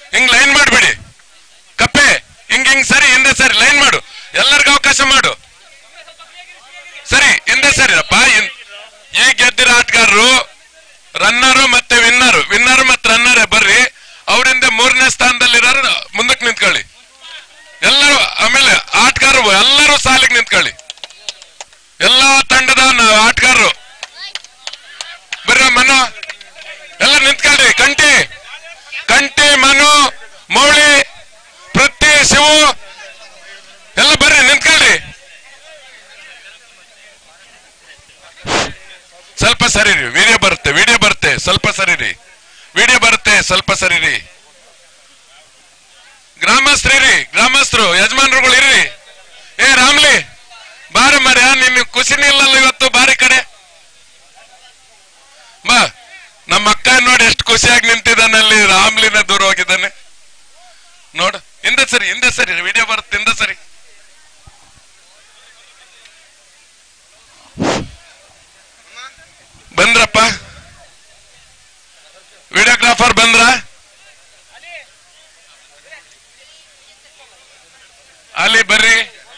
ಹಿಂಗ್ ಲೈನ್ ಮಾಡ್ಬಿಡಿ ಕಪ್ಪೆ ಹಿಂಗ್ ಹಿಂಗ್ ಸರಿ ಹಿಂದೆ ಸರಿ ಲೈನ್ ಮಾಡು ಎಲ್ಲರಿಗೂ ಅವಕಾಶ ಮಾಡು ಸರಿ ಹಿಂದೆ ಸರಿರಪ್ಪ ಇನ್- ಈ ಗೆದ್ದಿರೋ ಆಟಗಾರರು ರನ್ನರು ಮತ್ತೆ ವಿನ್ನರು ವಿನ್ನರ್ ಮತ್ತೆ ರನ್ನರೇ ಬರ್ರಿ ಅವರಿಂದ ಮೂರನೇ ಸ್ಥಾನದಲ್ಲಿರೋರು ಮುಂದಕ್ಕೆ ನಿಂತ್ಕೊಳ್ಳಿ ಎಲ್ಲರೂ ಆಮೇಲೆ ಆಟಗಾರರು ಎಲ್ಲರೂ ಸಾಲಿಗೆ ನಿಂತ್ಕೊಳ್ಳಿ ಎಲ್ಲಾ ತಂಡದ ನ- ಆಟಗಾರರು ಬರ್ರ ಮನು ಎಲ್ಲ ನಿಂತ್ಕೊಳ್ರಿ ಕಂಟಿ ಕಂಟಿ ಮನು ಮೌಳಿ ಪೃಥ್ವಿ ಶಿವು ಎಲ್ಲ ಬರ್ರಿ ನಿಂತ್ಕೊಳ್ರಿ ಸ್ವಲ್ಪ ಸರಿರಿ ವಿಡಿಯೋ ಬರುತ್ತೆ ವಿಡಿಯೋ ಬರುತ್ತೆ ಸ್ವಲ್ಪ ಸರಿರಿ ವಿಡಿಯೋ ಬರುತ್ತೆ ಸ್ವಲ್ಪ ಸರಿರಿ ಗ್ರಾಮಸ್ಥರಿರಿ ಗ್ರಾಮಸ್ಥರು ಯಜಮಾನ್ರುಗಳು ಇರ್ರಿ ಏ ರಾಮ್ಲಿ ಬಾರ ಮರ್ಯ ನಿನ್ನ ಖುಷಿನೇ ಇಲ್ಲಲ್ಲ ಇವತ್ತು ಬಾರಿ ಕಡೆ ಬಾ ನಮ್ಮ ಅಕ್ಕ ನೋಡಿ ಎಷ್ಟು ಖುಷಿಯಾಗಿ ನಿಂತಿದ್ದಾನೆ ಅಲ್ಲಿ ರಾಮ್ಲಿನ ದೂರ ಹೋಗಿದ್ದಾನೆ ನೋಡು ಹಿಂದೆ ಸರಿ ಹಿಂದೆ ಸರಿ ವಿಡಿಯೋ ಬರುತ್ತೆ ಹಿಂದೆ ಸರಿ ಬಂದ್ರಪ್ಪ ವಿಡಿಯೋಗ್ರಾಫರ್ ಬಂದ್ರ ಅಲ್ಲಿ ಬರ್ರಿ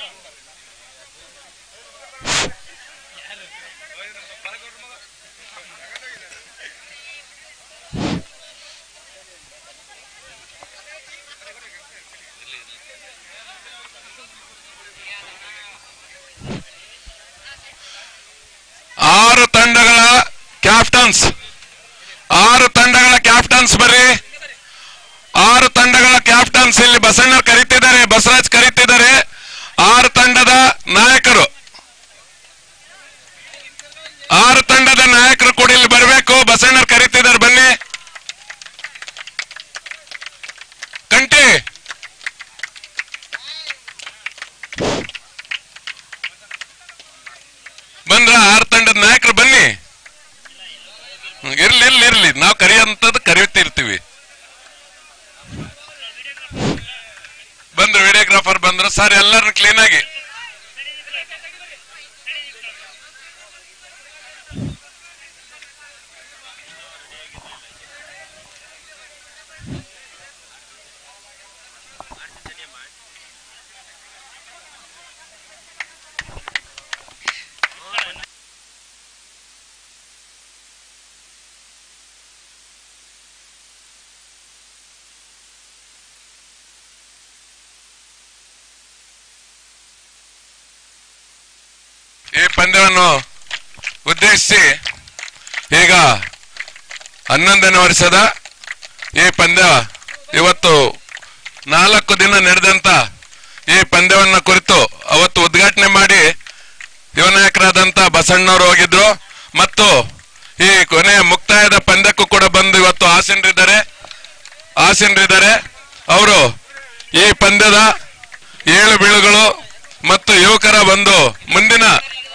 ಆರು ತಂಡಗಳ ಕ್ಯಾಪ್ಟನ್ಸ್ ಆರು ತಂಡಗಳ ಕ್ಯಾಪ್ಟನ್ಸ್ ಬರ್ರಿ ಆರು ತಂಡಗಳ ಕ್ಯಾಪ್ಟನ್ಸ್ ಇಲ್ಲಿ ಬಸಣ್ಣ ಕರೀತಿದ್ದಾರೆ ಬಸವರಾಜ್ ಕರೀತಿದ್ದಾರೆ ಆರು ತಂಡದ ನಾಯಕರು ಆರು ತಂಡದ ನಾಯಕರು ಕೂಡ ಇಲ್ಲಿ ಬರಬೇಕು ಬಸಣ್ಣ ಕರೀತಿದ್ದಾರೆ ಬನ್ನಿ ಕಂಟಿ ಬಂದ್ರ ಆರು ತಂಡದ ನಾಯಕರು ಬನ್ನಿ ಹ್ಮ್, ಇರ್ಲಿ ಇರ್ಲಿ ಇರ್ಲಿ ನಾವು ಕರೆಯುವಂಥದ್ದು ಕರೆಯುತ್ತಿರ್ತೀವಿ ಬಂದ್ರು ವಿಡಿಯೋಗ್ರಾಫರ್ ಬಂದ್ರು ಸರ್ ಎಲ್ಲರನ್ನು ಕ್ಲೀನ್ ಆಗಿ ಈ ಪಂದ್ಯವನ್ನು ಉದ್ದೇಶಿಸಿ ಈಗ ಹನ್ನೊಂದನೇ ವರ್ಷದ ಈ ಪಂದ್ಯ ಇವತ್ತು ನಾಲ್ಕು ದಿನ ನಡೆದಂತ ಈ ಪಂದ್ಯವನ್ನ ಕುರಿತು ಅವತ್ತು ಉದ್ಘಾಟನೆ ಮಾಡಿ ಯುವ ನಾಯಕರಾದಂತ ಬಸಣ್ಣವರು ಹೋಗಿದ್ರು ಮತ್ತು ಈ ಕೊನೆಯ ಮುಕ್ತಾಯದ ಪಂದ್ಯಕ್ಕೂ ಕೂಡ ಬಂದು ಇವತ್ತು ಆಸೀನರಿದ್ದಾರೆ ಆಸೀನರಿದ್ದಾರೆ ಅವರು ಈ ಪಂದ್ಯದ ಏಳು ಬೀಳುಗಳು ಮತ್ತು ಯುವಕರ ಒಂದು ಮುಂದಿನ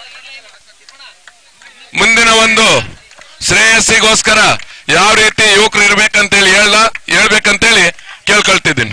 ಮುಂದಿನ ಒಂದು ಶ್ರೇಯಸ್ಸಿಗೋಸ್ಕರ ಯಾವ ರೀತಿ ಯುವಕರು ಇರ್ಬೇಕಂತೇಳಿ ಹೇಳ ಹೇಳ್ಬೇಕಂತೇಳಿ ಕೇಳ್ಕೊಳ್ತಿದ್ದೀನಿ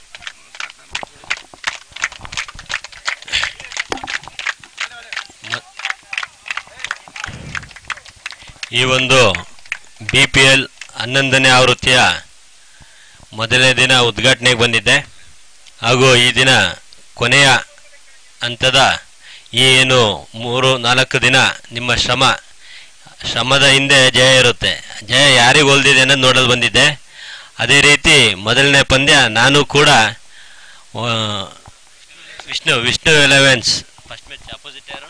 ಈ ಒಂದು ಬಿ ಪಿ ಎಲ್ ಹನ್ನೊಂದನೇ ಆವೃತ್ತಿಯ ಮೊದಲನೇ ದಿನ ಉದ್ಘಾಟನೆಗೆ ಬಂದಿದ್ದೆ ಹಾಗೂ ಈ ದಿನ ಕೊನೆಯ ಹಂತದ ಈ ಏನು ಮೂರು ನಾಲ್ಕು ದಿನ ನಿಮ್ಮ ಶ್ರಮ ಶ್ರಮದ ಹಿಂದೆ ಜಯ ಇರುತ್ತೆ ಜಯ ಯಾರಿಗೆ ಒಲ್ದಿದೆ ಅನ್ನೋದು ನೋಡಲು ಬಂದಿದ್ದೆ ಅದೇ ರೀತಿ ಮೊದಲನೇ ಪಂದ್ಯ ನಾನು ಕೂಡ ಆ, Vishnu Vishnu elevens first match opposite ಯಾರು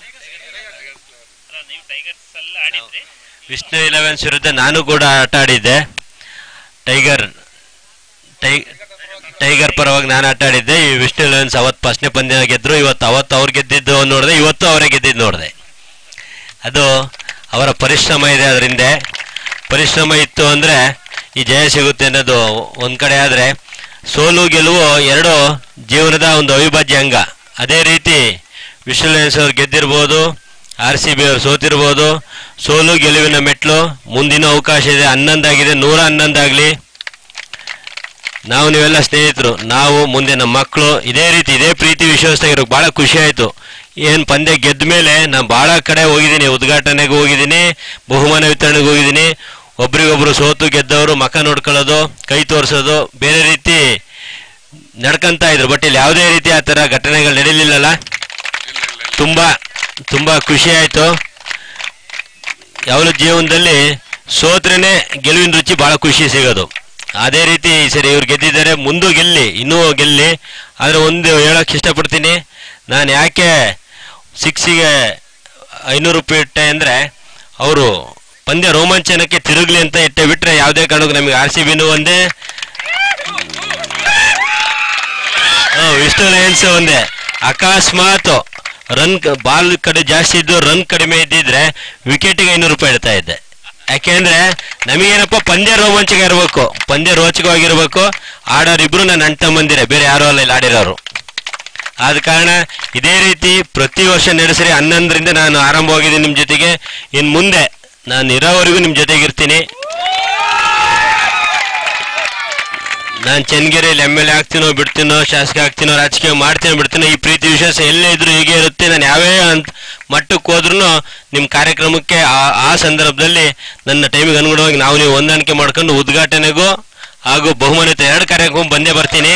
ವಿಷ್ಣು ಇಲೆವೆನ್ಸ್ ವಿರುದ್ಧ ನಾನು ಕೂಡ ಆಟ ಆಡಿದ್ದೆ ಟೈಗರ್ ಟೈ ಟೈಗರ್ ಪರವಾಗಿ ನಾನು ಆಟ ಆಡಿದ್ದೆ ಈ ವಿಷ್ಣು ಇಲೆವೆನ್ಸ್ ಅವತ್ತು ಫಸ್ಟ್ನೇ ಪಂದ್ಯ ಗೆದ್ರು ಇವತ್ತು ಅವತ್ತು ಅವ್ರು ಗೆದ್ದಿದ್ದು ನೋಡಿದೆ ಇವತ್ತು ಅವರೇ ಗೆದ್ದಿದ್ದು ನೋಡಿದೆ ಅದು ಅವರ ಪರಿಶ್ರಮ ಇದೆ ಅದರ ಹಿಂದೆ ಪರಿಶ್ರಮ ಇತ್ತು ಅಂದರೆ ಈ ಜಯ ಸಿಗುತ್ತೆ ಅನ್ನೋದು ಒಂದು ಕಡೆ ಆದರೆ ಸೋಲು ಗೆಲುವು ಎರಡು ಜೀವನದ ಒಂದು ಅವಿಭಾಜ್ಯ ಅಂಗ ಅದೇ ರೀತಿ ವಿಶ್ವಲೆನ್ಸ್ ಅವ್ರು ಗೆದ್ದಿರ್ಬೋದು ಆರ್ ಸಿ ಬಿ ಅವ್ರು ಸೋತಿರ್ಬೋದು ಸೋಲು ಗೆಲುವಿನ ಮೆಟ್ಲು ಮುಂದಿನ ಅವಕಾಶ ಇದೆ ಹನ್ನೊಂದಾಗಿದೆ ನೂರ ಹನ್ನೊಂದಾಗಲಿ ನಾವು ನೀವೆಲ್ಲ ಸ್ನೇಹಿತರು ನಾವು ಮುಂದೆ ನಮ್ಮ ಮಕ್ಕಳು ಇದೇ ರೀತಿ ಇದೇ ಪ್ರೀತಿ ವಿಶ್ವಾಸದಾಗಿರೋ ಭಾಳ ಖುಷಿ ಆಯಿತು ಏನು ಪಂದ್ಯ ಗೆದ್ದ ಮೇಲೆ ನಾನು ಭಾಳ ಕಡೆ ಹೋಗಿದ್ದೀನಿ ಉದ್ಘಾಟನೆಗೆ ಹೋಗಿದ್ದೀನಿ ಬಹುಮಾನ ವಿತರಣೆಗೆ ಹೋಗಿದ್ದೀನಿ ಒಬ್ರಿಗೊಬ್ರು ಸೋತು ಗೆದ್ದವರು ಮಕ ನೋಡ್ಕೊಳ್ಳೋದು ಕೈ ತೋರಿಸೋದು ಬೇರೆ ರೀತಿ ನಡ್ಕಂತ ಇದ್ರು ಬಟ್ ಇಲ್ಲಿ ಯಾವುದೇ ರೀತಿ ಆ ಥರ ಘಟನೆಗಳು ನಡೀಲಿಲ್ಲಲ್ಲ ತುಂಬಾ ತುಂಬಾ ಖುಷಿ ಆಯ್ತು ಯಾವಲ ಜೀವನದಲ್ಲಿ ಸೋತ್ರೇನೆ ಗೆಲುವಿನ ರುಚಿ ಬಹಳ ಖುಷಿ ಸಿಗೋದು ಅದೇ ರೀತಿ ಈ ಸರಿ ಇವ್ರು ಗೆದ್ದಿದ್ದಾರೆ ಮುಂದೂ ಗೆಲ್ಲಿ ಇನ್ನೂ ಗೆಲ್ಲಿ ಆದರೆ ಒಂದು ಹೇಳಕ್ ಇಷ್ಟಪಡ್ತೀನಿ ನಾನು ಯಾಕೆ ಸಿಕ್ಸಿಗೆ ಐನೂರು ರೂಪಾಯಿ ಇಟ್ಟೆ ಅಂದರೆ ಅವರು ಪಂದ್ಯ ರೋಮಾಂಚನಕ್ಕೆ ತಿರುಗ್ಲಿ ಅಂತ ಇಟ್ಟೆ ಬಿಟ್ರೆ ಯಾವುದೇ ಕಾರಣಕ್ಕೂ ನಮಗೆ ಆರ್ ಸಿ ಬಿನೂ ಒಂದೇ ಹಾ, ವಿಷ್ಣು ಲಯನ್ಸ್ ಒಂದೇ ಅಕಸ್ಮಾತ್ ರನ್ ಬಾಲ್ ಕಡೆ ಜಾಸ್ತಿ ಇದ್ದು ರನ್ ಕಡಿಮೆ ಇದ್ದಿದ್ರೆ ವಿಕೆಟ್ಗೆ ಐನೂರು ರೂಪಾಯಿ ಇಡ್ತಾ ಇದ್ದೆ ಯಾಕೆಂದ್ರೆ ನಮಗೇನಪ್ಪ ಪಂದ್ಯ ರೋಮಾಂಚಕ ಇರಬೇಕು ಪಂದ್ಯ ರೋಚಕವಾಗಿರ್ಬೇಕು ಆಡೋರು ಇಬ್ರು ನನ್ನ ಅಣ್ಣ ತಮ್ಮಂದಿರೇ ಬೇರೆ ಯಾರು ಅಲ್ಲ ಇಲ್ಲಿ ಆಡಿರೋರು ಆದ ಕಾರಣ ಇದೇ ರೀತಿ ಪ್ರತಿ ವರ್ಷ ನಡೆಸಿರಿ ಹನ್ನೊಂದರಿಂದ ನಾನು ಆರಂಭವಾಗಿದ್ದೀನಿ ನಿಮ್ಮ ಜೊತೆಗೆ ಇನ್ನು ಮುಂದೆ ನಾನು ಇರೋವರೆಗೂ ನಿಮ್ಮ ಜೊತೆಗಿರ್ತೀನಿ ನಾನು ಚನ್ನಗಿರಿಯಲ್ಲಿ ಎಮ್ ಎಲ್ ಎ ಆಗ್ತೀನೋ ಬಿಡ್ತೀನೋ ಶಾಸಕ ಆಗ್ತೀನೋ ರಾಜಕೀಯ ಮಾಡ್ತೀನೋ ಬಿಡ್ತೀನೋ ಈ ಪ್ರೀತಿ ವಿಶ್ವಾಸ ಎಲ್ಲೇ ಇದ್ರೂ ಹೀಗೆ ಇರುತ್ತೆ ನಾನು ಯಾವೇ ಅಂತ ಮಟ್ಟಕ್ಕೆ ಹೋದ್ರೂ ನಿಮ್ಮ ಕಾರ್ಯಕ್ರಮಕ್ಕೆ ಆ ಆ ಸಂದರ್ಭದಲ್ಲಿ ನನ್ನ ಟೈಮಿಗೆ ಅನುಗುಣವಾಗಿ ನಾವು ನೀವು ಹೊಂದಾಣಿಕೆ ಮಾಡ್ಕೊಂಡು ಉದ್ಘಾಟನೆಗೂ ಹಾಗೂ ಬಹುಮಾನಿತ ಎರಡು ಕಾರ್ಯಕ್ರಮ ಬಂದೇ ಬರ್ತೀನಿ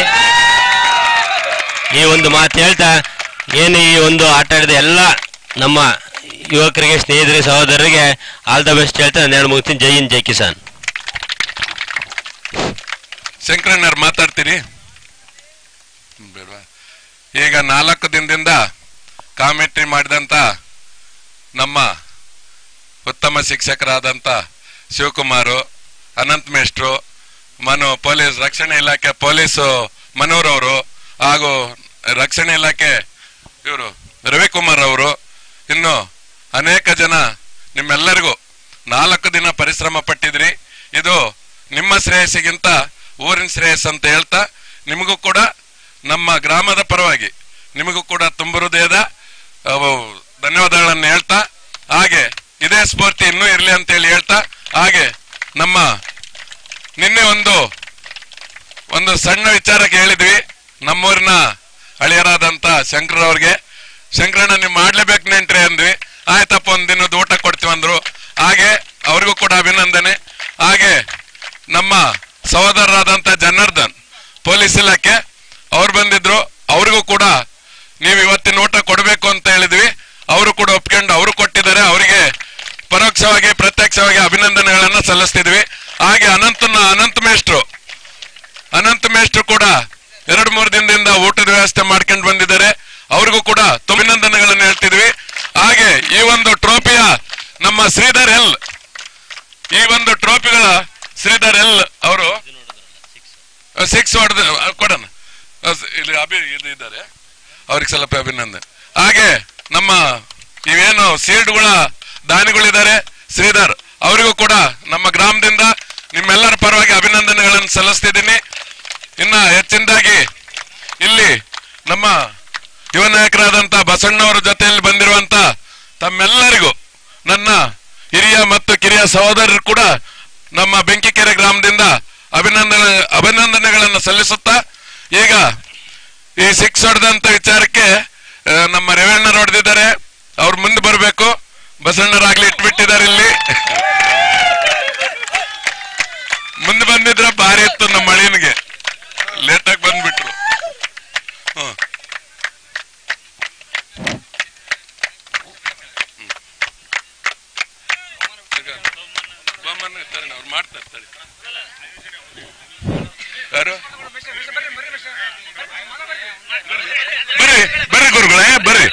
ಈ ಒಂದು ಮಾತು ಹೇಳ್ತಾ ಏನು ಈ ಒಂದು ಆಟ ಆಡಿದ ಎಲ್ಲ ನಮ್ಮ ಯುವಕರಿಗೆ ಸ್ನೇಹಿತರಿಗೆ ಸಹೋದರರಿಗೆ ಆಲ್ ದ ಬೆಸ್ಟ್ ಹೇಳ್ತಾ ನಾನು ಎರಡು ಮುಗ್ತೀನಿ ಜೈ ಹಿಂದ್ ಜೈ ಕಿಸಾನ್ ಶಂಕರಣ್ಣವ್ರು ಮಾತಾಡ್ತೀರಿ ಬೇಡ್ವಾ? ಈಗ ನಾಲ್ಕು ದಿನದಿಂದ ಕಾಮೆಂಟ್ರಿ ಮಾಡಿದಂತ ನಮ್ಮ ಉತ್ತಮ ಶಿಕ್ಷಕರಾದಂಥ ಶಿವಕುಮಾರು ಅನಂತ್ ಮೇಷ್ಟ್ರು ಮನು ಪೊಲೀಸ್ ರಕ್ಷಣೆ ಇಲಾಖೆ ಪೊಲೀಸು ಮನೋರವರು ಹಾಗೂ ರಕ್ಷಣೆ ಇಲಾಖೆ ಇವರು ರವಿಕುಮಾರ್ ಅವರು ಇನ್ನು ಅನೇಕ ಜನ ನಿಮ್ಮೆಲ್ಲರಿಗೂ ನಾಲ್ಕು ದಿನ ಪರಿಶ್ರಮ ಪಟ್ಟಿದ್ರಿ ಇದು ನಿಮ್ಮ ಶ್ರೇಯಸ್ಸಿಗಿಂತ ಊರಿನ ಶ್ರೇಯಸ್ ಅಂತ ಹೇಳ್ತಾ ನಿಮಗೂ ಕೂಡ ನಮ್ಮ ಗ್ರಾಮದ ಪರವಾಗಿ ನಿಮಗೂ ಕೂಡ ತುಂಬ ಹೃದಯದ ಅವು, ಧನ್ಯವಾದಗಳನ್ನು ಹೇಳ್ತಾ ಹಾಗೆ ಇದೇ ಸ್ಫೂರ್ತಿ ಇನ್ನೂ ಇರಲಿ ಅಂತ ಹೇಳಿ ಹೇಳ್ತಾ ಹಾಗೆ ನಮ್ಮ ನಿನ್ನೆ ಒಂದು ಒಂದು ಸಣ್ಣ ವಿಚಾರಕ್ಕೆ ಹೇಳಿದ್ವಿ ನಮ್ಮೂರಿನ ಹಳಿಯರಾದಂತ ಶಂಕರ್ ಅವ್ರಿಗೆ ಶಂಕರಣ್ಣ ನೀವು ಮಾಡ್ಲೇಬೇಕು ನೆಂಟ್ರಿ ಅಂದ್ವಿ ಆಯ್ತಪ್ಪ ಒಂದ್ ದಿನದ ಊಟ ಕೊಡ್ತೀವಿ ಅಂದ್ರು ಹಾಗೆ ಅವ್ರಿಗೂ ಕೂಡ ಅಭಿನಂದನೆ ಹಾಗೆ ನಮ್ಮ ಸಹೋದರರಾದಂತ ಜನಾರ್ದನ್ ಪೊಲೀಸ್ ಇಲಾಖೆ ಅವ್ರು ಬಂದಿದ್ರು ಅವ್ರಿಗೂ ಕೂಡ ನೀವು ಇವತ್ತಿನ ಊಟ ಕೊಡಬೇಕು ಅಂತ ಹೇಳಿದ್ವಿ ಅವರು ಕೂಡ ಒಪ್ಕೊಂಡು ಅವರು ಕೊಟ್ಟಿದ್ದಾರೆ ಅವರಿಗೆ ಪರೋಕ್ಷವಾಗಿ ಪ್ರತ್ಯಕ್ಷವಾಗಿ ಅಭಿನಂದನೆಗಳನ್ನ ಸಲ್ಲಿಸ್ತಿದ್ವಿ ಹಾಗೆ ಅನಂತನ ಅನಂತ ಮೇಷ್ಟ್ರು ಅನಂತ ಮೇಷ್ಟ್ರು ಕೂಡ ಎರಡು ಮೂರು ದಿನದಿಂದ ಊಟದ ವ್ಯವಸ್ಥೆ ಮಾಡ್ಕೊಂಡು ಬಂದಿದ್ದಾರೆ ಅವ್ರಿಗೂ ಕೂಡ ತುಂಬ ಅಭಿನಂದನೆಗಳನ್ನು ಹೇಳ್ತಿದ್ವಿ ಹಾಗೆ ಈ ಒಂದು ಟ್ರೋಫಿಯ ನಮ್ಮ ಶ್ರೀಧರ್ ಎಲ್ ಈ ಒಂದು ಟ್ರೋಫಿಗಳ ಶ್ರೀಧರ್ ಎಲ್ ಅವರು ಸಿಕ್ಸ್ ಹೊಡೆದ ಕೊಡೋಣ ಅಹ್, ಇಲ್ಲಿ ಅಭಿ ಇದು ಇದ್ದಾರೆ ಅವ್ರಿಗೆ ಸ್ವಲ್ಪ ಅಭಿನಂದನೆ ಹಾಗೆ ನಮ್ಮ ಇವೇನು ಸೀಲ್ಡ್ಗಳ ದಾನಿಗಳಿದ್ದಾರೆ ಶ್ರೀಧರ್ ಅವರಿಗೂ ಕೂಡ ನಮ್ಮ ಗ್ರಾಮದಿಂದ ನಿಮ್ಮೆಲ್ಲರ ಪರವಾಗಿ ಅಭಿನಂದನೆಗಳನ್ನು ಸಲ್ಲಿಸ್ತಿದ್ದೀನಿ ಇನ್ನ ಹೆಚ್ಚಿನದಾಗಿ ಇಲ್ಲಿ ನಮ್ಮ ಯುವ ನಾಯಕರಾದಂತ ಬಸಣ್ಣವರ ಜೊತೆಯಲ್ಲಿ ಬಂದಿರುವಂತ ತಮ್ಮೆಲ್ಲರಿಗೂ ನನ್ನ ಹಿರಿಯ ಮತ್ತು ಕಿರಿಯ ಸಹೋದರರು ಕೂಡ ನಮ್ಮ ಬೆಂಕಿಕೆರೆ ಗ್ರಾಮದಿಂದ ಅಭಿನಂದನೆ ಅಭಿನಂದನೆಗಳನ್ನು ಸಲ್ಲಿಸುತ್ತಾ ಈಗ ಈ ಸಿಕ್ಸ್ ಹೊಡೆದಂತ ವಿಚಾರಕ್ಕೆ ಆ, ನಮ್ಮ ರೇವಣ್ಣರು ಹೊಡೆದಿದ್ದಾರೆ ಅವ್ರು ಮುಂದೆ ಬರಬೇಕು ಬಸಣ್ಣರಾಗ್ಲಿ ಇಟ್ಬಿಟ್ಟಿದ್ದಾರೆ ಇಲ್ಲಿ ಮುಂದೆ ಬಂದಿದ್ರೆ ಭಾರಿ ಇತ್ತು ನಮ್ಮ ಮಳಿನಿಗೆ ಲೇಟಾಗಿ ಬಂದ್ಬಿಟ್ರು ಹ್ಮ್. ಈಗ ಬಹುಮಾನ ಇರ್ತಾರೆ ಅವ್ರು ಮಾಡ್ತಾ ಇರ್ತಾರೆ ಯಾರು ಬರ್ರಿ ಬರ್ರಿ ಗುರುಗಳೇ ಬರ್ರಿ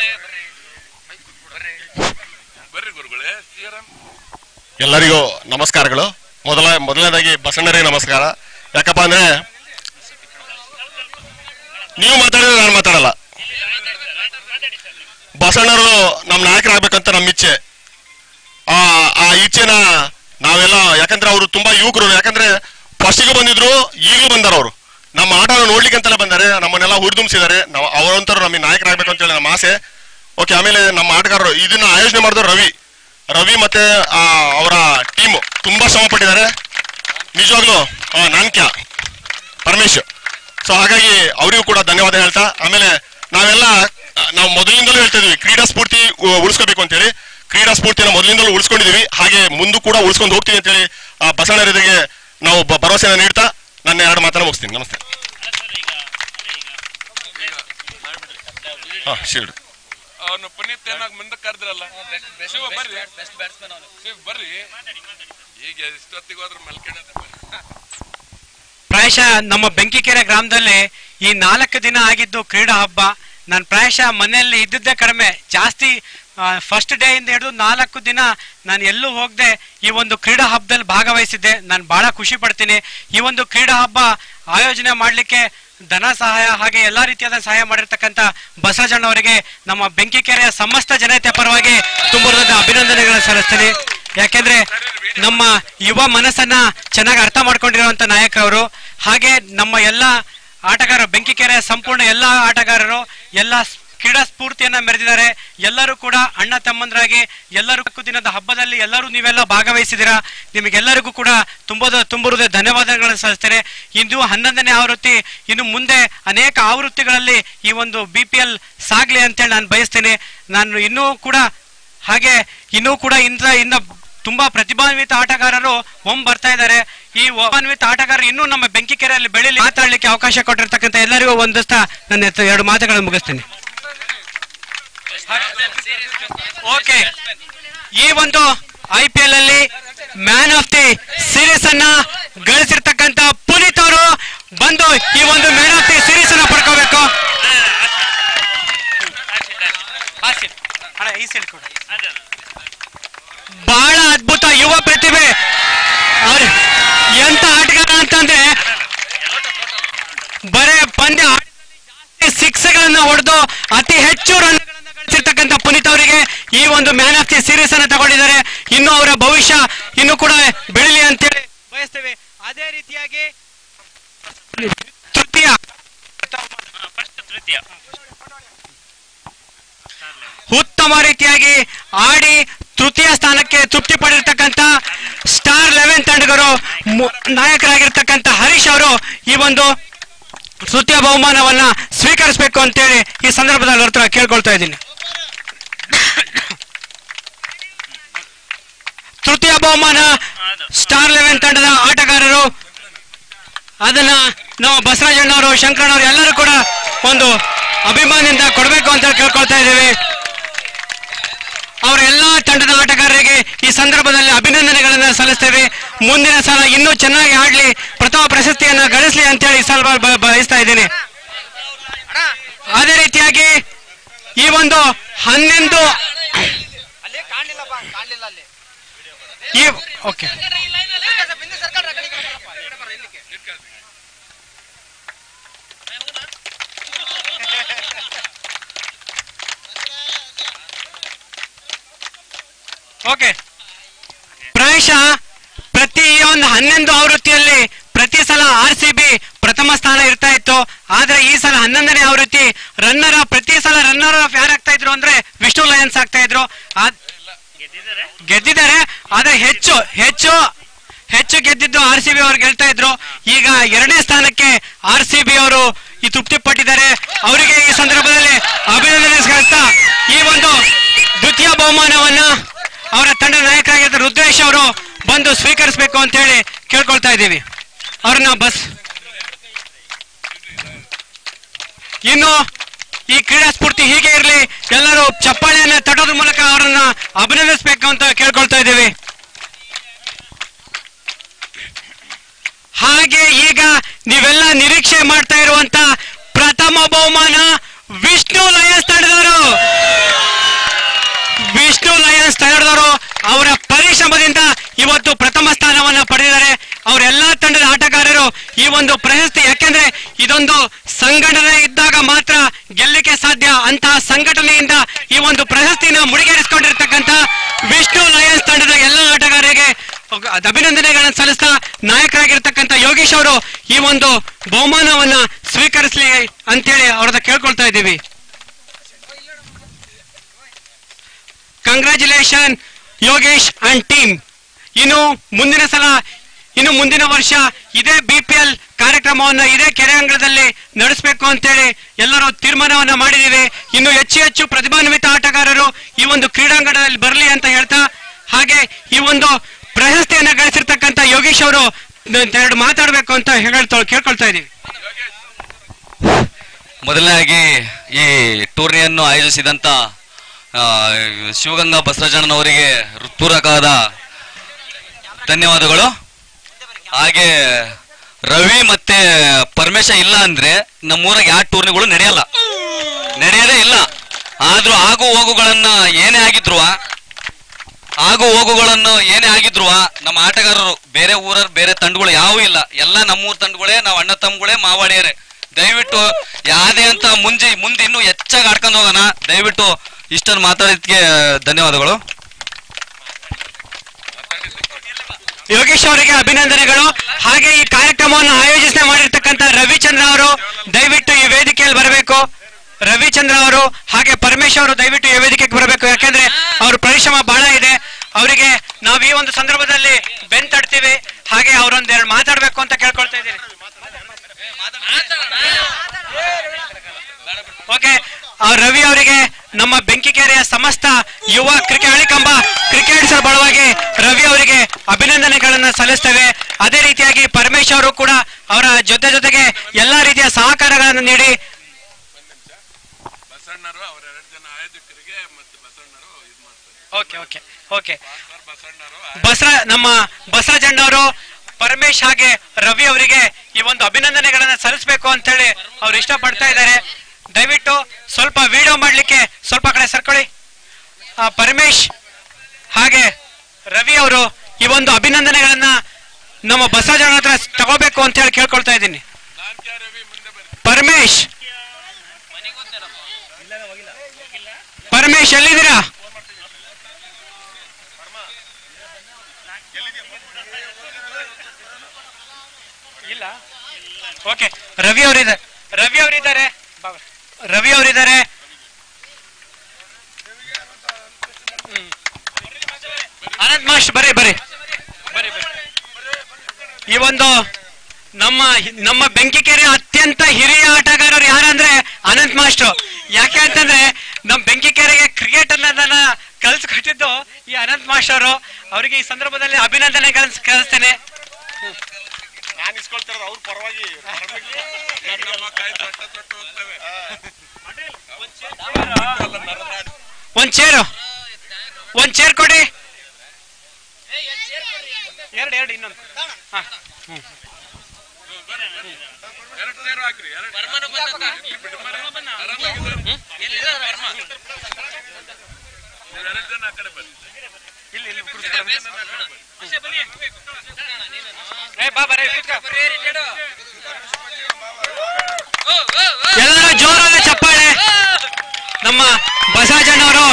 ಬರ್ರಿ ಗುರುಗಳೇ ಶ್ರೀರಾಮ್ ಎಲ್ಲರಿಗೂ ನಮಸ್ಕಾರಗಳು ಮೊದಲ ಮೊದಲನೇದಾಗಿ ಬಸಣ್ಣರಿಗೆ ನಮಸ್ಕಾರ ಯಾಕಪ್ಪ ಅಂದ್ರೆ ನೀವು ಮಾತಾಡಿದ್ರೆ ನಾನು ಮಾತಾಡಲ್ಲ ಬಸಣ್ಣರು ನಮ್ಮ ನಾಯಕರಾಗ್ಬೇಕಂತ ನಮ್ಮ ಇಚ್ಛೆ ಆ ಆ ಇಚ್ಛೆನ ನಾವೆಲ್ಲ ಯಾಕಂದ್ರೆ ಅವರು ತುಂಬಾ ಯುವಕರು ಯಾಕಂದ್ರೆ ಫಸ್ಟಿಗೂ ಬಂದಿದ್ರು ಈಗಲೂ ಬಂದಾರ ಅವರು ನಮ್ಮ ಆಟನ ನೋಡ್ಲಿಕ್ಕೆ ಅಂತೆಲ್ಲ ಬಂದಾರೆ ನಮ್ಮನ್ನೆಲ್ಲ ಹುರಿದುಂಬಿಸಿದ್ದಾರೆ ನಾವು ಅವರಂತರು ನಮಗೆ ನಾಯಕರಾಗಬೇಕು ಅಂತ ಹೇಳಿ ನಮ್ಮ ಆಸೆ ಓಕೆ ಆಮೇಲೆ ನಮ್ಮ ಆಟಗಾರರು ಇದನ್ನ ಆಯೋಜನೆ ಮಾಡಿದ್ರು ರವಿ ರವಿ ಮತ್ತೆ ಆ, ಅವರ ಟೀಮು ತುಂಬಾ ಶ್ರಮ ಪಟ್ಟಿದ್ದಾರೆ ನಿಜವಾಗ್ಲೂ ಆ, ನಾನ್ಕ್ಯ ಪರಮೇಶ್ ಸೊ ಹಾಗಾಗಿ ಅವರಿಗೂ ಕೂಡ ಧನ್ಯವಾದ ಹೇಳ್ತಾ ಆಮೇಲೆ ನಾವೆಲ್ಲ ಆ, ನಾವು ಮೊದಲಿಂದಲೂ ಹೇಳ್ತಾ ಇದೀವಿ ಕ್ರೀಡಾ ಸ್ಫೂರ್ತಿ ಉ- ಉಳಿಸ್ಕೋಬೇಕು ಅಂತ ಹೇಳಿ ಕ್ರೀಡಾ ಸ್ಫೂರ್ತಿನ ಮೊದಲಿಂದಲೂ ಉಳಿಸ್ಕೊಂಡಿದೀವಿ ಹಾಗೆ ಮುಂದೂ ಕೂಡ ಉಳಿಸ್ಕೊಂಡು ಹೋಗ್ತೀವಿ ಅಂತ ಹೇಳಿ ಆ ಬಸವಣ್ಣರಿಗೆ ನಾವು ಬ- ಭರವಸೆನ ನೀಡ್ತಾ ನನ್ನ ಎರಡು ಮಾತನ್ನ ಮುಗಿಸ್ತೀನಿ ನಮಸ್ತೆ ಹಾ ಶೀಲ್ಡ್ ಅವನು ಪುನೀತ್ ಏನಾಗ ಮುಂದಕ್ಕೆ ಕರೆದ್ರಲ್ಲ ಶಿವ ಬರ್ರಿ ಶಿವ ಬರ್ರಿ ಈಗ ಇಷ್ಟೊತ್ತಿಗೆ ಹೋದ್ರೆ ಮಲ್ಕೊಂಡ ಪ್ರಾಯಶಃ ನಮ್ಮ ಬೆಂಕಿಕೆರೆ ಗ್ರಾಮದಲ್ಲಿ ಈ ನಾಲ್ಕು ದಿನ ಆಗಿದ್ದು ಕ್ರೀಡಾ ಹಬ್ಬ ನಾನು ಪ್ರಾಯಶಃ ಮನೆಯಲ್ಲಿ ಇದ್ದಿದ್ದೇ ಕಡಿಮೆ ಜಾಸ್ತಿ ಫಸ್ಟ್ ಡೇ ಇಂದ ಹಿಡಿದು ನಾಲ್ಕು ದಿನ ನಾನು ಎಲ್ಲೂ ಹೋಗದೆ ಈ ಒಂದು ಕ್ರೀಡಾ ಹಬ್ಬದಲ್ಲಿ ಭಾಗವಹಿಸಿದ್ದೆ ನಾನು ಬಹಳ ಖುಷಿ ಪಡ್ತೀನಿ ಈ ಒಂದು ಕ್ರೀಡಾ ಹಬ್ಬ ಆಯೋಜನೆ ಮಾಡಲಿಕ್ಕೆ ಧನ ಸಹಾಯ ಹಾಗೆ ಎಲ್ಲಾ ರೀತಿಯಾದ ಸಹಾಯ ಮಾಡಿರ್ತಕ್ಕಂಥ ಬಸವಜಣ್ಣವರಿಗೆ ನಮ್ಮ ಬೆಂಕಿಕೆರೆಯ ಸಮಸ್ತ ಜನತೆ ಪರವಾಗಿ ತುಂಬ ಅಭಿನಂದನೆಗಳನ್ನು ಸಲ್ಲಿಸ್ತೀನಿ ಯಾಕೆಂದ್ರೆ ನಮ್ಮ ಯುವ ಮನಸ್ಸನ್ನ ಚೆನ್ನಾಗಿ ಅರ್ಥ ಮಾಡ್ಕೊಂಡಿರುವಂತ ನಾಯಕರವರು ಹಾಗೆ ನಮ್ಮ ಎಲ್ಲ ಆಟಗಾರರು ಬೆಂಕಿಕೆರೆ ಸಂಪೂರ್ಣ ಎಲ್ಲ ಆಟಗಾರರು ಎಲ್ಲ ಸ್- ಕ್ರೀಡಾ ಸ್ಫೂರ್ತಿಯನ್ನ ಮೆರೆದಿದ್ದಾರೆ ಎಲ್ಲರೂ ಕೂಡ ಅಣ್ಣ ತಮ್ಮಂದ್ರಾಗಿ ಎಲ್ಲರೂ ಹಕ್ಕು ದಿನದ ಹಬ್ಬದಲ್ಲಿ ಎಲ್ಲರೂ ನೀವೆಲ್ಲ ಭಾಗವಹಿಸಿದ್ದೀರಾ ನಿಮಗೆಲ್ಲರಿಗೂ ಕೂಡ ತುಂಬದ ತುಂಬುವುದೇ ಧನ್ಯವಾದಗಳನ್ನು ಸಲ್ಲಿಸ್ತೇನೆ ಇಂದು ಹನ್ನೊಂದನೇ ಆವೃತ್ತಿ ಇನ್ನು ಮುಂದೆ ಅನೇಕ ಆವೃತ್ತಿಗಳಲ್ಲಿ ಈ ಒಂದು ಬಿ ಪಿ ಎಲ್ ಸಾಗ್ಲಿ ಅಂತೇಳಿ ನಾನು ಬಯಸ್ತೇನೆ ನಾನು ಇನ್ನೂ ಕೂಡ ಹಾಗೆ ಇನ್ನೂ ಕೂಡ ಇಂದ ಇನ್ನ ತುಂಬಾ ಪ್ರತಿಭಾನ್ವಿತ ಆಟಗಾರರು ಒಮ್ ಬರ್ತಾ ಇದ್ದಾರೆ ಈ ಪ್ರತಿಭಾನ್ವಿತ ಆಟಗಾರರು ಇನ್ನೂ ನಮ್ಮ ಬೆಂಕಿಕೆರೆಯಲ್ಲಿ ಬೆಳೀಲಿ ಮಾತಾಡ್ಲಿಕ್ಕೆ ಅವಕಾಶ ಕೊಟ್ಟಿರ್ತಕ್ಕಂಥ ಎಲ್ಲರಿಗೂ ಒಂದಷ್ಟ ನನ್ನ ಹೆಸರು ಎರಡು ಮಾತುಗಳನ್ನು ಮುಗಿಸ್ತೀನಿ ಓಕೆ ಈ ಒಂದು ಐ ಪಿ ಎಲ್ ಅಲ್ಲಿ ಮ್ಯಾನ್ ಆಫ್ ದಿ ಸೀರೀಸ್ ಅನ್ನ ಗಳಿಸಿರ್ತಕ್ಕಂಥ ಪುನೀತ್ ಅವರು ಬಂದು ಈ ಒಂದು ಮ್ಯಾನ್ ಆಫ್ ದಿ ಸೀರೀಸ್ ಅನ್ನ ಪಡ್ಕೋಬೇಕು ಅಣ್ಣ, ಈ side ಕೊಡು. ಬಹಳ ಅದ್ಭುತ ಯುವ ಪ್ರತಿಭೆ ಅವ್ರು ಎಂತ ಆಟಗಾರ ಅಂತಂದ್ರೆ ಬರೇ ಪಂದ್ಯ ಸಿಕ್ಸ್ ಗಳನ್ನ ಹೊಡೆದು ಅತಿ ಹೆಚ್ಚು ರನ್ ಗಳಿಸಿರ್ತಕ್ಕಂಥ ಪುನೀತ್ ಅವರಿಗೆ ಈ ಒಂದು ಮ್ಯಾನ್ ಆಫ್ ದಿ ಸೀರೀಸ್ ಅನ್ನ ತಗೊಂಡಿದ್ದಾರೆ ಇನ್ನು ಅವರ ಭವಿಷ್ಯ ಇನ್ನು ಕೂಡ ಬೆಳಿಲಿ ಅಂತೇಳಿ ಬಯಸ್ತೇವೆ ಅದೇ ರೀತಿಯಾಗಿ ತೃತೀಯ ಉತ್ತಮ ರೀತಿಯಾಗಿ ಆಡಿ ತೃತೀಯ ಸ್ಥಾನಕ್ಕೆ ತೃಪ್ತಿ ಪಡೆದಿರ್ತಕ್ಕಂಥ ಸ್ಟಾರ್ ಲೆವೆನ್ ತಂಡಗರು ಮು- ನಾಯಕರಾಗಿರ್ತಕ್ಕಂಥ ಹರೀಶ್ ಅವರು ಈ ಒಂದು ತೃತೀಯ ಬಹುಮಾನವನ್ನ ಸ್ವೀಕರಿಸಬೇಕು ಅಂತೇಳಿ ಈ ಸಂದರ್ಭದಲ್ಲಿ ಅವ್ರ ಹತ್ರ ಕೇಳ್ಕೊಳ್ತಾ ಇದ್ದೀನಿ ತೃತೀಯ ಬಹುಮಾನ ಸ್ಟಾರ್ ಲೆವೆನ್ ತಂಡದ ಆಟಗಾರರು ಅದನ್ನ ನಾವು ಬಸವರಾಜಣ್ಣವರು ಶಂಕರಣ್ಣವರು ಎಲ್ಲರೂ ಕೂಡ ಒಂದು ಅಭಿಮಾನದಿಂದ ಕೊಡಬೇಕು ಅಂತ ಕೇಳ್ಕೊಳ್ತಾ ಇದ್ದೀವಿ ಅವರ ಎಲ್ಲಾ ತಂಡದ ಆಟಗಾರರಿಗೆ ಈ ಸಂದರ್ಭದಲ್ಲಿ ಅಭಿನಂದನೆಗಳನ್ನ ಸಲ್ಲಿಸ್ತೇವೆ ಮುಂದಿನ ಸಲ ಇನ್ನೂ ಚೆನ್ನಾಗಿ ಆಡ್ಲಿ ಪ್ರಥಮ ಪ್ರಶಸ್ತಿಯನ್ನ ಗಳಿಸ್ಲಿ ಅಂತೇಳಿ ಈ ಸಲ ಬ- ಬಯಸ್ತಾ ಇದ್ದೀನಿ ಅದೇ ರೀತಿಯಾಗಿ ಈ ಒಂದು ಹನ್ನೊಂದು ಈ ಓಕೆ ಓಕೆ ಪ್ರಾಯಶಃ ಪ್ರತಿ ಒಂದು ಹನ್ನೊಂದು ಆವೃತ್ತಿಯಲ್ಲಿ ಪ್ರತಿ ಸಲ ಆರ್ ಸಿ ಬಿ ಪ್ರಥಮ ಸ್ಥಾನ ಇರ್ತಾ ಇತ್ತು ಆದ್ರೆ ಈ ಸಲ ಹನ್ನೊಂದನೇ ಆವೃತ್ತಿ ರನ್ನರ್ ಪ್ರತಿ ಸಲ ರನ್ನರ್ ಆಫ್ ಯಾರು ಆಗ್ತಾ ಇದ್ರು ಅಂದ್ರೆ ವಿಷ್ಣು ಲಯನ್ಸ್ ಆಗ್ತಾ ಇದ್ರು ಆದ್- ಗೆದ್ದಿದ್ದಾರೆ ಆದ್ರೆ ಹೆಚ್ಚು ಹೆಚ್ಚು ಹೆಚ್ಚು ಗೆದ್ದಿದ್ದು ಆರ್ ಸಿ ಬಿ ಅವ್ರು ಗೆಲ್ತಾ ಇದ್ರು ಈಗ ಎರಡನೇ ಸ್ಥಾನಕ್ಕೆ ಆರ್ ಸಿ ಬಿ ಅವರು ಈ ತೃಪ್ತಿ ಪಟ್ಟಿದ್ದಾರೆ ಅವರಿಗೆ ಈ ಸಂದರ್ಭದಲ್ಲಿ ಅಭಿನಂದನೆ ಸಲ್ಲಿಸ್ತಾ ಈ ಒಂದು ದ್ವಿತೀಯ ಬಹುಮಾನವನ್ನ ಅವರ ತಂಡ ನಾಯಕರಾಗಿದ್ದ ರುದ್ರೇಶ್ ಅವರು ಬಂದು ಸ್ವೀಕರಿಸಬೇಕು ಅಂತ ಹೇಳಿ ಕೇಳ್ಕೊಳ್ತಾ ಇದ್ದೀವಿ ಅವ್ರನ್ನ ಬಸ್ ಇನ್ನು ಈ ಕ್ರೀಡಾ ಸ್ಫೂರ್ತಿ ಹೀಗೆ ಇರಲಿ ಎಲ್ಲರೂ ಚಪ್ಪಾಳೆಯನ್ನ ತಟ್ಟೋದ್ರ ಮೂಲಕ ಅವರನ್ನ ಅಭಿನಂದಿಸಬೇಕು ಅಂತ ಕೇಳ್ಕೊಳ್ತಾ ಇದ್ದೀವಿ ಹಾಗೆ ಈಗ ನೀವೆಲ್ಲ ನಿರೀಕ್ಷೆ ಮಾಡ್ತಾ ಇರುವಂತ ಪ್ರಥಮ ಬಹುಮಾನ ವಿಷ್ಣು ಲಯನ್ಸ್ ತಂಡದವರು ವಿಷ್ಣು ಲಯನ್ಸ್ ತಂಡದವರು ಅವರ ಪರಿಶ್ರಮದಿಂದ ಇವತ್ತು ಪ್ರಥಮ ಸ್ಥಾನವನ್ನ ಪಡೆದಿದ್ದಾರೆ ಅವರೆಲ್ಲಾ ತಂಡದ ಆಟಗಾರರು ಈ ಒಂದು ಪ್ರಶಸ್ತಿ ಯಾಕೆಂದ್ರೆ ಇದೊಂದು ಸಂಘಟನೆ ಇದ್ದಾಗ ಮಾತ್ರ ಗೆಲ್ಲಕ್ಕೆ ಸಾಧ್ಯ ಅಂತಹ ಸಂಘಟನೆಯಿಂದ ಈ ಒಂದು ಪ್ರಶಸ್ತಿನ ಮುಡಿಗೇರಿಸಿಕೊಂಡಿರ್ತಕ್ಕಂಥ ವಿಷ್ಣು ಲಯನ್ಸ್ ತಂಡದ ಎಲ್ಲ ಆಟಗಾರರಿಗೆ ಅದ್ ಅಭಿನಂದನೆಗಳನ್ನು ಸಲ್ಲಿಸ್ತಾ ನಾಯಕರಾಗಿರ್ತಕ್ಕಂಥ ಯೋಗೀಶ್ ಅವರು ಈ ಒಂದು ಬಹುಮಾನವನ್ನ ಸ್ವೀಕರಿಸಲಿ ಅಂತೇಳಿ ಅವ್ರದ್ದು ಕೇಳ್ಕೊಳ್ತಾ ಇದ್ದೀವಿ ಕಂಗ್ರ್ಯಾಚುಲೇಷನ್ ಯೋಗೇಶ್ ಅಂಡ್ ಟೀಮ್ ಇನ್ನು ಮುಂದಿನ ಸಲ ಇನ್ನು ಮುಂದಿನ ವರ್ಷ ಇದೇ ಬಿ ಪಿ ಎಲ್ ಕಾರ್ಯಕ್ರಮವನ್ನ ಇದೇ ಕೆರೆ ಅಂಗಳದಲ್ಲಿ ನಡೆಸಬೇಕು ಅಂತೇಳಿ ಎಲ್ಲರೂ ತೀರ್ಮಾನವನ್ನ ಮಾಡಿದೀವಿ ಇನ್ನು ಹೆಚ್ಚು ಹೆಚ್ಚು ಪ್ರತಿಭಾನ್ವಿತ ಆಟಗಾರರು ಈ ಒಂದು ಕ್ರೀಡಾಂಗಣದಲ್ಲಿ ಬರಲಿ ಅಂತ ಹೇಳ್ತಾ ಹಾಗೆ ಈ ಒಂದು ಪ್ರಶಸ್ತಿಯನ್ನ ಗಳಿಸಿರ್ತಕ್ಕಂಥ ಯೋಗೀಶ್ ಅವರು ಎರಡು ಮಾತಾಡಬೇಕು ಅಂತ ಹೇಳ್ತಾ ಕೇಳ್ಕೊಳ್ತಾ ಇದೀವಿ ಮೊದಲನೇದಾಗಿ ಈ ಟೂರ್ನಿಯನ್ನು ಆಯೋಜಿಸಿದಂತ ಆ, ಶಿವಗಂಗಾ ಬಸವರಾಜಣ್ಣನವರಿಗೆ ಹೃತ್ಪೂರ್ವಕವಾದ ಧನ್ಯವಾದಗಳು ಹಾಗೆ ರವಿ ಮತ್ತೆ ಪರಮೇಶ ಇಲ್ಲ ಅಂದ್ರೆ ನಮ್ಮೂರಾಗ ಯಾವ ಟೂರ್ನಿಗಳು ನಡೆಯಲ್ಲ ನಡೆಯೋದೇ ಇಲ್ಲ ಆದ್ರೂ ಆಗು ಹೋಗುಗಳನ್ನ ಏನೇ ಆಗಿದ್ರು ಆಗು ಹೋಗುಗಳನ್ನು ಏನೇ ಆಗಿದ್ರು ನಮ್ಮ ಆಟಗಾರರು ಬೇರೆ ಊರ ಬೇರೆ ತಂಡಗಳು ಯಾವೂ ಇಲ್ಲ ಎಲ್ಲ ನಮ್ಮೂರ್ ತಂಡಗಳೇ ನಾವು ಅಣ್ಣ ತಮ್ಮಗಳೇ ಮಾವಾಡಿಯರೇ ದಯವಿಟ್ಟು ಯಾವ್ದೇ ಅಂತ ಮುಂಜಿ ಮುಂದೆ ಇನ್ನೂ ಹೆಚ್ಚಾಗಿ ಆಡ್ಕೊಂಡು ಹೋಗೋಣ ದಯವಿಟ್ಟು ಇಷ್ಟನ್ನು ಮಾತಾಡಿದ್ಕೆ ಧನ್ಯವಾದಗಳು ಯೋಗೇಶ್ ಅವರಿಗೆ ಅಭಿನಂದನೆಗಳು ಹಾಗೆ ಈ ಕಾರ್ಯಕ್ರಮವನ್ನು ಆಯೋಜನೆ ಮಾಡಿರ್ತಕ್ಕಂಥ ರವಿಚಂದ್ರ ಅವರು ದಯವಿಟ್ಟು ಈ ವೇದಿಕೆಯಲ್ಲಿ ಬರಬೇಕು ರವಿಚಂದ್ರ ಅವರು ಹಾಗೆ ಪರಮೇಶ್ ಅವರು ದಯವಿಟ್ಟು ಈ ವೇದಿಕೆಗೆ ಬರಬೇಕು ಯಾಕೆಂದ್ರೆ ಅವ್ರ ಪರಿಶ್ರಮ ಬಹಳ ಇದೆ ಅವರಿಗೆ ನಾವು ಈ ಒಂದು ಸಂದರ್ಭದಲ್ಲಿ ಬೆನ್ ತಡ್ತೀವಿ ಹಾಗೆ ಅವರೊಂದ್ ಎರಡು ಮಾತಾಡ್ಬೇಕು ಅಂತ ಕೇಳ್ಕೊಳ್ತಾ ಇದ್ದೀನಿ ಓಕೆ ಆ ರವಿ ಅವರಿಗೆ ನಮ್ಮ ಬೆಂಕಿಕೆರೆಯ ಸಮಸ್ತ ಯುವ ಕ್ರಿಕೆಟ್ ಹಳಿಕಂಬ ಕ್ರಿಕೆಟ್ಸ್ ಬಳವಾಗಿ ರವಿ ಅವರಿಗೆ ಅಭಿನಂದನೆಗಳನ್ನ ಸಲ್ಲಿಸ್ತೇವೆ ಅದೇ ರೀತಿಯಾಗಿ ಪರಮೇಶ್ ಅವರು ಕೂಡ ಅವರ ಜೊತೆ ಜೊತೆಗೆ ಎಲ್ಲಾ ರೀತಿಯ ಸಹಕಾರಗಳನ್ನು ನೀಡಿ ಬಸಣ್ಣರು ಅವ್ರ ಎರಡು ಜನ ಆಯೋಜಕರಿಗೆ ಮತ್ತು ಬಸಣ್ಣರು ಇದು ಮಾಡ್ತಾರೆ ಓಕೆ ಓಕೆ ಓಕೆ ಸರ್ ಬಸಣ್ಣರು ಬಸರ ನಮ್ಮ ಬಸವಜಣ್ಣವರು ಪರಮೇಶ್ ಹಾಗೆ ರವಿ ಅವರಿಗೆ ಈ ಒಂದು ಅಭಿನಂದನೆಗಳನ್ನ ಸಲ್ಲಿಸಬೇಕು ಅಂತ ಹೇಳಿ ಅವ್ರು ಇಷ್ಟಪಡ್ತಾ ಇದ್ದಾರೆ ದಯವಿಟ್ಟು ಸ್ವಲ್ಪ ವಿಡಿಯೋ ಮಾಡ್ಲಿಕ್ಕೆ ಸ್ವಲ್ಪ ಕಡೆ ಸರ್ಕೊಳ್ಳಿ ಆ, ಪರಮೇಶ್ ಹಾಗೆ ರವಿ ಅವರು ಈ ಒಂದು ಅಭಿನಂದನೆಗಳನ್ನ ನಮ್ಮ ಬಸವಜಣ್ಣ ಹತ್ರ ತಗೋಬೇಕು ಅಂತ ಹೇಳಿ ಕೇಳ್ಕೊಳ್ತಾ ಇದ್ದೀನಿ ನಾನ್ ಕ್ಯಾ ರವಿ ಮುಂದೆ ಬರ್ರಿ ಪರಮೇಶ್ ಪರಮೇಶ್ ಎಲ್ಲಿದ್ದೀರಾ ಇಲ್ಲ ಓಕೆ ರವಿ ಅವರಿದ್ದಾರೆ ರವಿ ಅವರಿದ್ದಾರೆ ರವಿ ಅವರಿದ್ದಾರೆ ಹ್ಮ್. ಅನಂತ್ ಮಾಸ್ಟ್ ಬರ್ರಿ ಬರ್ರಿ ಬರ್ರಿ ಬರ್ರಿ ಈ ಒಂದು ನಮ್ಮ ನಮ್ಮ ಬೆಂಕಿಕೆರೆ ಅತ್ಯಂತ ಹಿರಿಯ ಆಟಗಾರರು ಯಾರಂದ್ರೆ ಅನಂತ್ ಮಾಸ್ಟರ್ ಯಾಕೆ ಅಂತಂದ್ರೆ ನಮ್ಮ ಬೆಂಕಿಕೆರೆಗೆ ಕ್ರಿಕೆಟ್ ಅನ್ನೋದನ್ನ ಕಲ್ಸ್ಕೊಟ್ಟಿದ್ದು ಈ ಅನಂತ್ ಮಾಸ್ಟರ್ ಅವರಿಗೆ ಈ ಸಂದರ್ಭದಲ್ಲಿ ಅಭಿನಂದನೆಗಳನ್ನು ಕಳಿಸ್ತೇನೆ ನಾನು ಇಸ್ಕೊಳ್ತಿರೋದು ಅವ್ರ ಪರವಾಗಿ ನಮ್ಮ ಕೈ ತೊಟ್ಟ ತೊಟ್ಟು ಹೋಗ್ತವೆ ಒಂದ್ ಚೇರು ಒಂದ್ ಚೇರ್ ಕೊಡಿ ಎರಡು ಎರಡು ಇನ್ನೊಂದು ಹಾ. ಎರಡು ಸೇರು ಹಾಕ್ರಿ ಎರಡು ಎರಡು ಜನ ಆ ಕಡೆ ಬನ್ನಿ ಇಲ್ಲಿ ಇಲ್ಲಿ ಕೂರ್ಸ್ಕೊಳ್ಳಿ. ಏ, ಬಾ ಬರೀ ಕೂತ್ಕೋ. ಎಲ್ಲರೂ ಜೋರಾದ ಚಪ್ಪಾಳೆ ನಮ್ಮ ಬಸವಜಣ್ಣವರು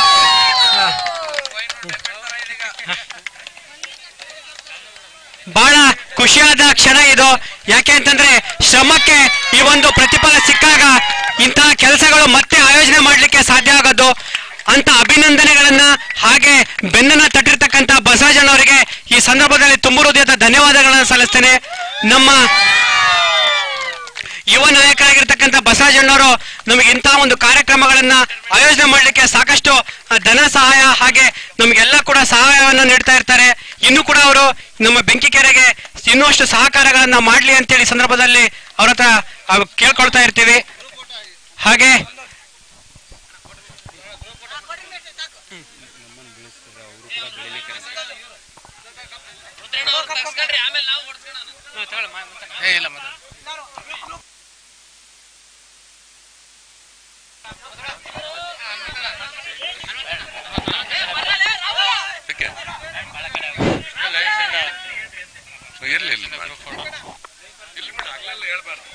ಬಹಳ ಖುಷಿಯಾದ ಕ್ಷಣ ಇದು ಯಾಕೆ ಅಂತಂದ್ರೆ ಶ್ರಮಕ್ಕೆ ಈ ಒಂದು ಪ್ರತಿಫಲ ಸಿಕ್ಕಾಗ ಇಂತಹ ಕೆಲಸಗಳು ಮತ್ತೆ ಆಯೋಜನೆ ಮಾಡಲಿಕ್ಕೆ ಸಾಧ್ಯ ಆಗೋದು ಅಂತ ಅಭಿನಂದನೆಗಳನ್ನ ಹಾಗೆ ಬೆನ್ನನ್ನ ತಟ್ಟಿರ್ತಕ್ಕಂಥ ಬಸವಜಣ್ಣವರಿಗೆ ಈ ಸಂದರ್ಭದಲ್ಲಿ ತುಂಬ ಹೃದಯದ ಧನ್ಯವಾದಗಳನ್ನು ಸಲ್ಲಿಸ್ತೇನೆ ನಮ್ಮ ಯುವ ನಾಯಕರಾಗಿರ್ತಕ್ಕಂಥ ಬಸವಜಣ್ಣವರು ನಮಗೆ ಇಂತಹ ಒಂದು ಕಾರ್ಯಕ್ರಮಗಳನ್ನ ಆಯೋಜನೆ ಮಾಡಲಿಕ್ಕೆ ಸಾಕಷ್ಟು ಆ, ಧನ ಸಹಾಯ ಹಾಗೆ ನಮಗೆಲ್ಲ ಕೂಡ ಸಹಾಯವನ್ನು ನೀಡ್ತಾ ಇರ್ತಾರೆ ಇನ್ನು ಕೂಡ ಅವರು ನಮ್ಮ ಬೆಂಕಿಕೆರೆಗೆ ಇನ್ನಷ್ಟು ಸಹಕಾರಗಳನ್ನ ಮಾಡ್ಲಿ ಅಂತೇಳಿ ಸಂದರ್ಭದಲ್ಲಿ ಅವ್ರ ಹತ್ರ ಆ, ಕೇಳ್ಕೊಳ್ತಾ ಇರ್ತೀವಿ ಹಾಗೆ ಓಕೆ ಇರ್ಲಿ ಇರ್ಲಿ ಮಾಡಿ. ಇಲ್ಲಿ ಬಿಡು ಹಗಲೆಲ್ಲ ಹೇಳ್ಬಾರ್ದು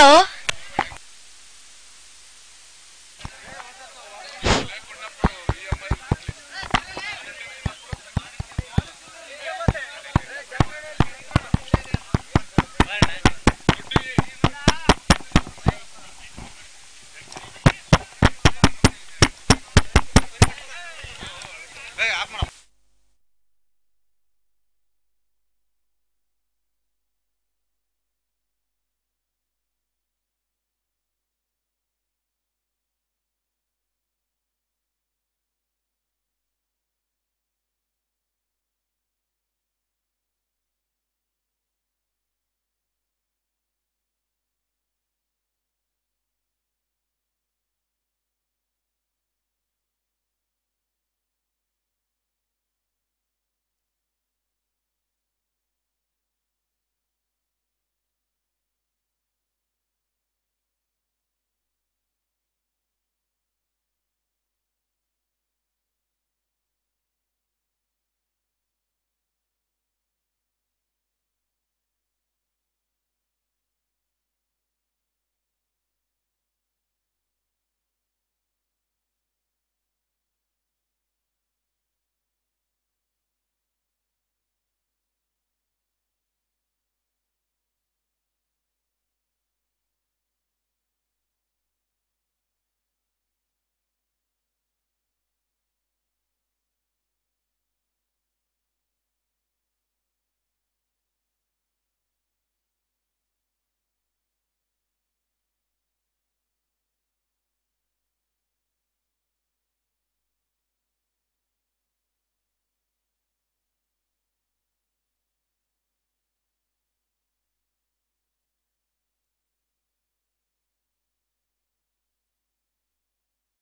ಹಲೋ